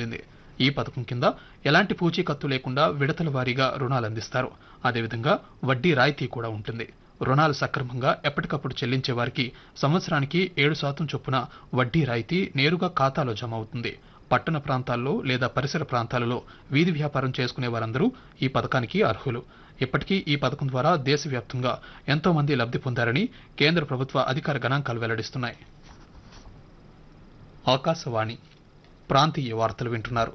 పొందింది ఈ పథకం కింద ఎలాంటి పూచీకత్తు లేకుండా విడతల వారీగా రుణాలు అందిస్తారు అదేవిధంగా వడ్డీ రాయితీ కూడా ఉంటుంది రుణాలు సక్రమంగా ఎప్పటికప్పుడు చెల్లించే వారికి సంవత్సరానికి ఏడు శాతం చొప్పున వడ్డీ రాయితీ నేరుగా ఖాతాలో జమ అవుతుంది పట్టణ ప్రాంతాల్లో లేదా పరిసర ప్రాంతాలలో వీధి వ్యాపారం చేసుకునే వారందరూ ఈ పథకానికి అర్హులు ఇప్పటికీ ఈ పథకం ద్వారా దేశవ్యాప్తంగా ఎంతో మంది లబ్ధి పొందారని కేంద్ర ప్రభుత్వ అధికార గణాంకాలు వెల్లడిస్తున్నాయి ఆకాశవాణి ప్రాంతీయ వార్తలు వింటున్నారు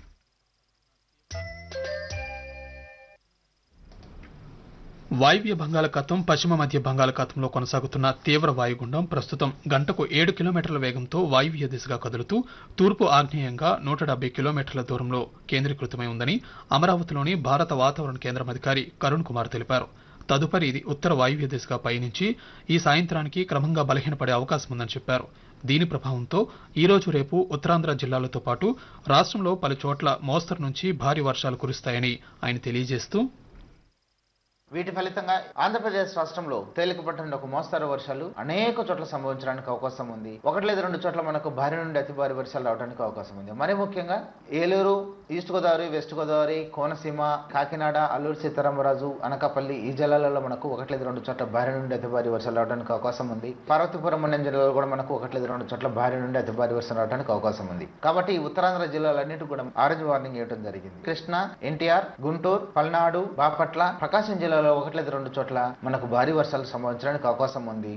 వాయువ్య బంగాళాఖాతం పశ్చిమ మధ్య బంగాళాఖాతంలో కొనసాగుతున్న తీవ్ర వాయుగుండం ప్రస్తుతం గంటకు ఏడు కిలోమీటర్ల వేగంతో వాయువ్య దిశగా కదులుతూ తూర్పు ఆగ్నేయంగా నూట డెబ్బై కిలోమీటర్ల దూరంలో కేంద్రీకృతమై ఉందని అమరావతిలోని భారత వాతావరణ కేంద్రం అధికారి కరుణ్ కుమార్ తెలిపారు తదుపరి ఇది ఉత్తర వాయువ్య దిశగా పయనించి ఈ సాయంత్రానికి క్రమంగా బలహీనపడే అవకాశం ఉందని చెప్పారు దీని ప్రభావంతో ఈ రోజు రేపు ఉత్తరాంధ్ర జిల్లాలతో పాటు రాష్ట్రంలో పలు చోట్ల మోస్తరు నుంచి భారీ వర్షాలు కురుస్తాయని ఆయన తెలియజేస్తూ వీటి ఫలితంగా ఆంధ్రప్రదేశ్ రాష్ట్రంలో తేలికపట్టు నుండి ఒక మోస్తారు వర్షాలు అనేక చోట్ల సంభవించడానికి అవకాశం ఉంది ఒకటి లేదా రెండు చోట్ల మనకు భారీ నుండి అతి భారీ వర్షాలు రావడానికి అవకాశం ఉంది మరి ముఖ్యంగా ఏలూరు ఈస్ట్ గోదావరి వెస్ట్ గోదావరి కోనసీమ కాకినాడ అల్లూరు సీతారామరాజు అనకాపల్లి ఈ జిల్లాలలో మనకు ఒకటి లేదా రెండు చోట్ల భారీ నుండి అతి భారీ వర్షాలు రావడానికి అవకాశం ఉంది పార్వతీపురం మండలం జిల్లాలో కూడా మనకు ఒకటి లేదా రెండు చోట్ల భారీ నుండి అతి భారీ వర్షం రావడానికి అవకాశం ఉంది కాబట్టి ఈ ఉత్తరాంధ్ర జిల్లాలన్నిటి కూడా ఆరెంజ్ వార్నింగ్ ఇవ్వడం జరిగింది కృష్ణా ఎన్టీఆర్ గుంటూరు పల్నాడు బాపట్ల ప్రకాశం జిల్లాలో ఒకటి లేదా రెండు చోట్ల మనకు భారీ వర్షాలు సంభవించడానికి అవకాశం ఉంది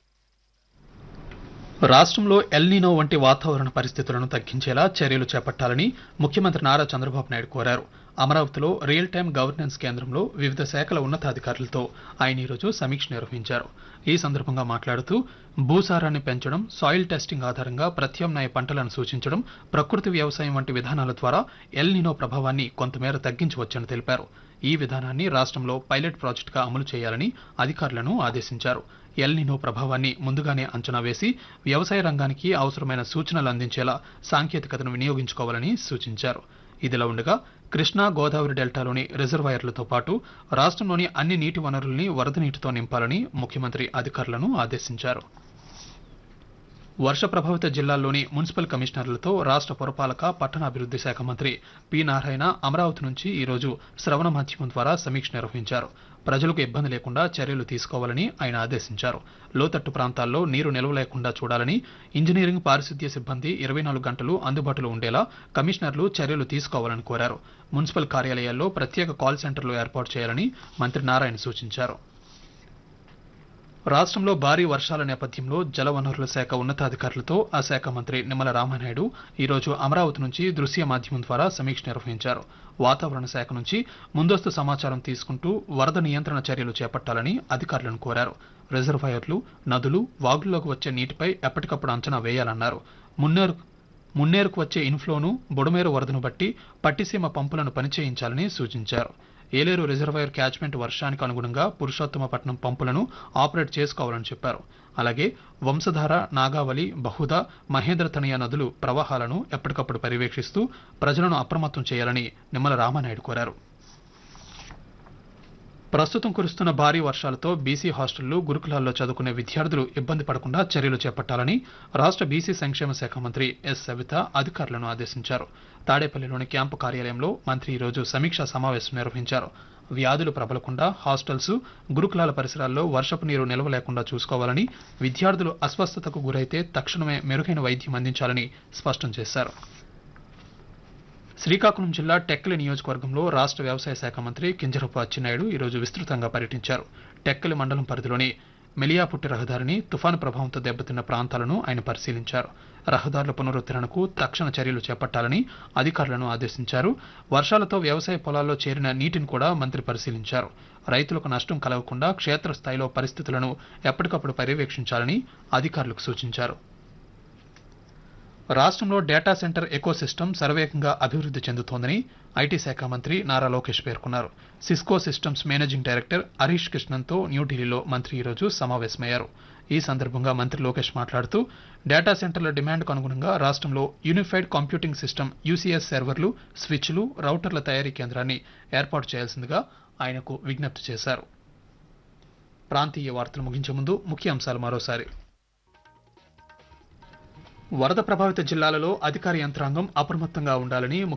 రాష్ట్రంలో ఎల్నీనో వంటి వాతావరణ పరిస్థితులను తగ్గించేలా చర్యలు చేపట్టాలని ముఖ్యమంత్రి నారా చంద్రబాబు నాయుడు కోరారు అమరావతిలో రియల్ టైం గవర్నెన్స్ కేంద్రంలో వివిధ శాఖల ఉన్నతాధికారులతో ఆయన ఈరోజు సమీక్ష నిర్వహించారు ఈ సందర్భంగా మాట్లాడుతూ భూసారాన్ని పెంచడం సాయిల్ టెస్టింగ్ ఆధారంగా ప్రత్యామ్నాయ పంటలను సూచించడం ప్రకృతి వ్యవసాయం వంటి విధానాల ద్వారా ఎల్నినో ప్రభావాన్ని కొంతమేర తగ్గించవచ్చని తెలిపారు ఈ విధానాన్ని రాష్ట్రంలో పైలట్ ప్రాజెక్టుగా అమలు చేయాలని అధికారులను ఆదేశించారు ఎల్నినో ప్రభావాన్ని ముందుగానే అంచనా వేసి వ్యవసాయ రంగానికి అవసరమైన సూచనలు అందించేలా సాంకేతికతను వినియోగించుకోవాలని సూచించారు ఇదిలా ఉండగా కృష్ణా గోదావరి డెల్టాలోని రిజర్వాయర్లతో పాటు రాష్ట్రంలోని అన్ని నీటి వనరుల్ని వరద నీటితో నింపాలని ముఖ్యమంత్రి అధికారులను ఆదేశించారు వర్ష ప్రభావిత జిల్లాల్లోని మున్సిపల్ కమిషనర్లతో రాష్ట్ర పురపాలక పట్టణాభివృద్ధి శాఖ మంత్రి పి నారాయణ అమరావతి నుంచి ఈరోజు శ్రవణ మాధ్యమం ద్వారా సమీక్ష నిర్వహించారు ప్రజలకు ఇబ్బంది లేకుండా చర్యలు తీసుకోవాలని ఆయన ఆదేశించారు లోతట్టు ప్రాంతాల్లో నీరు నిల్వ లేకుండా చూడాలని ఇంజనీరింగ్ పారిశుద్ధ్య సిబ్బంది ఇరవై నాలుగు గంటలు అందుబాటులో ఉండేలా కమిషనర్లు చర్యలు తీసుకోవాలని కోరారు మున్సిపల్ కార్యాలయాల్లో ప్రత్యేక కాల్ సెంటర్లు ఏర్పాటు చేయాలని మంత్రి నారాయణ సూచించారు రాష్ట్రంలో భారీ వర్షాల నేపథ్యంలో జలవనరుల శాఖ ఉన్నతాధికారులతో ఆ శాఖ మంత్రి నిమ్మల రామానాయుడు ఈరోజు అమరావతి నుంచి దృశ్య మాధ్యమం ద్వారా సమీక్ష నిర్వహించారు వాతావరణ శాఖ నుంచి ముందస్తు సమాచారం తీసుకుంటూ వరద నియంత్రణ చర్యలు చేపట్టాలని అధికారులను కోరారు రిజర్వాయర్లు నదులు వాగుల్లోకి వచ్చే నీటిపై ఎప్పటికప్పుడు అంచనా వేయాలన్నారు మున్నేరు మున్నేరుకు వచ్చే ఇన్ఫ్లోను బుడమేరు వరదను బట్టి పట్టిసీమ పంపులను పనిచేయించాలని సూచించారు ఏలేరు రిజర్వాయర్ క్యాచ్మెంట్ వర్షానికి అనుగుణంగా పురుషోత్తమపట్నం పంపులను ఆపరేట్ చేసుకోవాలని చెప్పారు అలాగే వంశధార నాగావళి బహుద మహేంద్రతనయ నదులు ప్రవాహాలను ఎప్పటికప్పుడు పర్యవేక్షిస్తూ ప్రజలను అప్రమత్తం చేయాలని నిమ్మల రామానాయుడు కోరారు ప్రస్తుతం కురుస్తున్న భారీ వర్షాలతో బీసీ హాస్టళ్లు గురుకులాల్లో చదువుకునే విద్యార్థులు ఇబ్బంది పడకుండా చర్యలు చేపట్టాలని రాష్ట్ర బీసీ సంక్షేమ శాఖ మంత్రి ఎస్ సవిత అధికారులను ఆదేశించారు తాడేపల్లిలోని క్యాంపు కార్యాలయంలో మంత్రి ఈరోజు సమీక్షా సమావేశం నిర్వహించారు వ్యాధులు ప్రబలకుండా హాస్టల్స్ గురుకులాల పరిసరాల్లో వర్షపు నీరు నిల్వ లేకుండా చూసుకోవాలని విద్యార్థులు అస్వస్థతకు గురైతే తక్షణమే మెరుగైన వైద్యం అందించాలని స్పష్టం చేశారు శ్రీకాకుళం జిల్లా టెక్కలి నియోజకవర్గంలో రాష్ట్ర వ్యవసాయ శాఖ మంత్రి కింజరపు అచ్చెన్నాయుడు ఈరోజు విస్తృతంగా పర్యటించారు టెక్కలి మండలం పరిధిలోని మెలియాపుట్టి రహదారిని తుఫాను ప్రభావంతో దెబ్బతిన్న ప్రాంతాలను ఆయన పరిశీలించారు రహదారుల పునరుద్ధరణకు తక్షణ చర్యలు చేపట్టాలని అధికారులను ఆదేశించారు వర్షాలతో వ్యవసాయ పొలాల్లో చేరిన నీటిని కూడా మంత్రి పరిశీలించారు రైతులకు నష్టం కలగకుండా క్షేత్రస్థాయిలో పరిస్థితులను ఎప్పటికప్పుడు పర్యవేక్షించాలని అధికారులకు సూచించారు రాష్ట్రంలో డేటా సెంటర్ ఎకోసిస్టమ్ సర్వేగంగా అభివృద్ధి చెందుతోందని ఐటీ శాఖ మంత్రి నారా లోకేష్ పేర్కొన్నారు Cisco Systems managing director Harish కృష్ణన్తో న్యూఢిల్లీలో మంత్రి ఈరోజు సమావేశమయ్యారు ఈ సందర్భంగా మంత్రి లోకేష్ మాట్లాడుతూ డేటా సెంటర్ల డిమాండ్కు అనుగుణంగా రాష్ట్రంలో యూనిఫైడ్ కంప్యూటింగ్ సిస్టమ్ యూసీఎస్ సర్వర్లు స్విచ్లు రౌటర్ల తయారీ కేంద్రాన్ని ఏర్పాటు చేయాల్సిందిగా ఆయనకు విజ్ఞప్తి చేశారు ప్రాంతీయ వార్తలు ముగించే ముందు ముఖ్య అంశాలు మరోసారి వరద ప్రభావిత జిల్లాలలో అధికార యంత్రాంగం అప్రమత్తంగా ఉండాలని